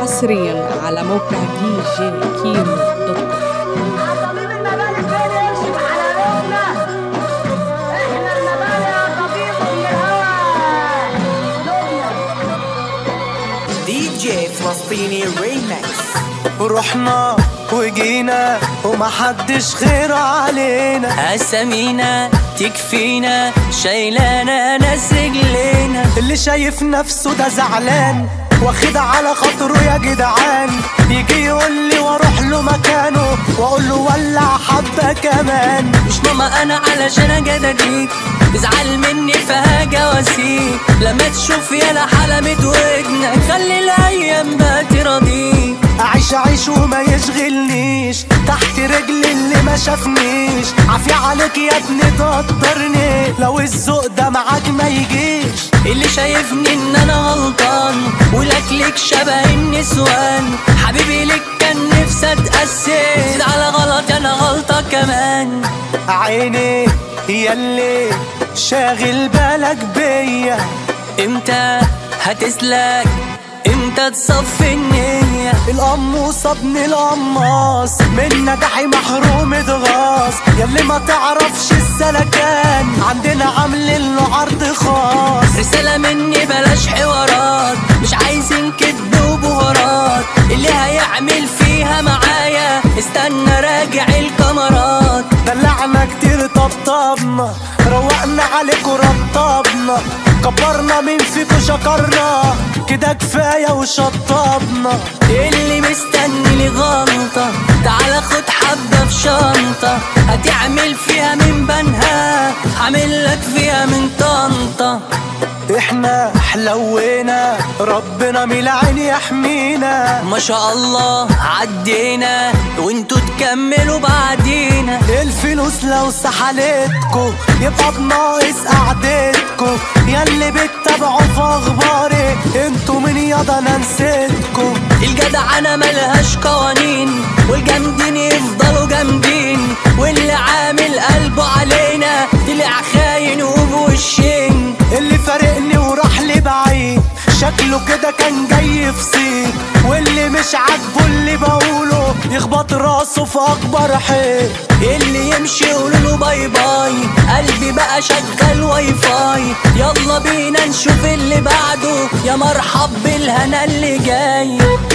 حصريا على موقع دي جي كيمو دوت كوم طبيب المبالغ فين يكشف على لوننا احنا المبالغ يا طبيب من الهوى لوننا دي جي فلسطيني ريمكس رحنا وجينا ومحدش خير علينا أسامينا تكفينا شايلانا ناس رجلينا اللي شايف نفسه ده زعلان واخد على خاطره يا جدعان يجي يقول لي واروح له مكانه واقول له ولع حبه كمان مش ماما أنا علشان أجدديك تزعل مني فهاجة واسيك لما تشوف يالا حلمت ودنك خلي الأيام بقى تراضيك اعيش اعيش وما يشغلنيش تحت رجل اللي ما شافنيش عافية عليك يا ابني تقدرني لو الذوق ده معاك ما يجيش اللي شايفني ان انا غلطان ولكلك شبه النسوان حبيبي لك كان نفسي اتأسد على غلط انا غلطة كمان عيني ياللي شاغل بالك بيا امتى هتسلك امتى تصفي النية القموصة ابن القماص من نجاحي محروم اتغاص ياللي ما تعرفش السلكان عندنا عاملين له عرض خاص رسالة مني بلاش حوارات مش عايزين كدب وبهارات اللي هيعمل فيها معايا استنى راجع الكاميرات دلعنا كتير طبطبنا روقنا عليكوا رطبنا كبرنا مين فيكوا شكرنا كده كفاية وشطبنا اللي مستني لي غلطة تعال خد حبة في شنطة هتعمل فيها من بنها هعمل لك فيها من طنطا احنا حلوينا ربنا من العين يحمينا ما شاء الله عدينا وانتوا تكملوا بعدينا الفلوس لو سحلتكو يبقى بناقص قعدتكو ياللي بتتابعوا في اخباري انتوا من ياضا انا نسيتكو الجدع انا ملهاش قوانين والجامدين يفضلوا جامدين واللي عامل قلبه علينا طلع خاين وبوشين اللي فارقني وراح لي بعيد شكله كده كان جاي في صيد واللي مش عاجبه اللي بقوله يخبط راسه في اكبر حيط اللي يمشي يقولوا له باي باي قلبي بقى شغال واي فاي يلا بينا نشوف اللي بعده يا مرحب بالهنا اللي جاي